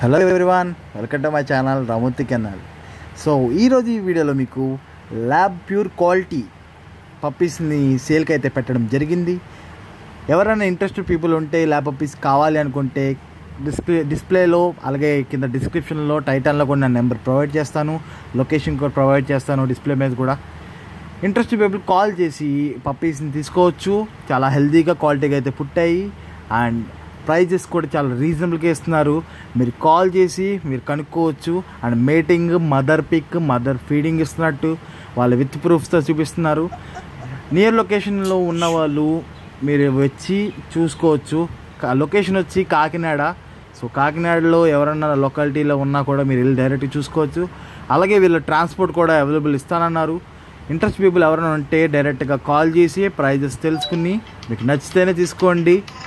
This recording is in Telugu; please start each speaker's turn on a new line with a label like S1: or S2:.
S1: hello everyone welcome to my channel Ramurthy kennel so ఈరోజు ఈ వీడియోలో మీకు ల్యాబ్ ప్యూర్ క్వాలిటీ పప్పీస్ని సేల్కి అయితే పెట్టడం జరిగింది ఎవరైనా ఇంట్రెస్టెడ్ పీపుల్ ఉంటే ల్యాబ్ పప్పీస్ కావాలి అనుకుంటే డిస్ప్లే డిస్ప్లేలో అలాగే కింద డిస్క్రిప్షన్లో టైటాన్లో కూడా నేను నెంబర్ ప్రొవైడ్ చేస్తాను లొకేషన్ కూడా ప్రొవైడ్ చేస్తాను డిస్ప్లే మీద కూడా ఇంట్రెస్ట్ పీపుల్ కాల్ చేసి పప్పీస్ని తీసుకోవచ్చు చాలా హెల్తీగా క్వాలిటీగా అయితే పుట్టాయి అండ్ ప్రైజెస్ కూడా చాలా రీజనబుల్గా ఇస్తున్నారు మీరు కాల్ చేసి మీరు కనుక్కోవచ్చు and mating mother pic mother feeding ఇస్తున్నట్టు వాళ్ళ విత్ ప్రూఫ్స్తో చూపిస్తున్నారు నియర్ లొకేషన్లో ఉన్న వాళ్ళు మీరు వచ్చి చూసుకోవచ్చు కా- లొకేషన్ వచ్చి కాకినాడ సో కాకినాడలో ఎవరన్నా లొకాలిటీలో ఉన్నా కూడా మీరు వెళ్ళి డైరెక్ట్ చూసుకోవచ్చు అలాగే వీళ్ళ ట్రాన్స్పోర్ట్ కూడా అవైలబుల్ ఇస్తానన్నారు ఇంట్రెస్ట్ పీపుల్ ఎవరైనా ఉంటే డైరెక్ట్గా కాల్ చేసి ప్రైజెస్ తెలుసుకుని మీకు నచ్చితేనే తీసుకోండి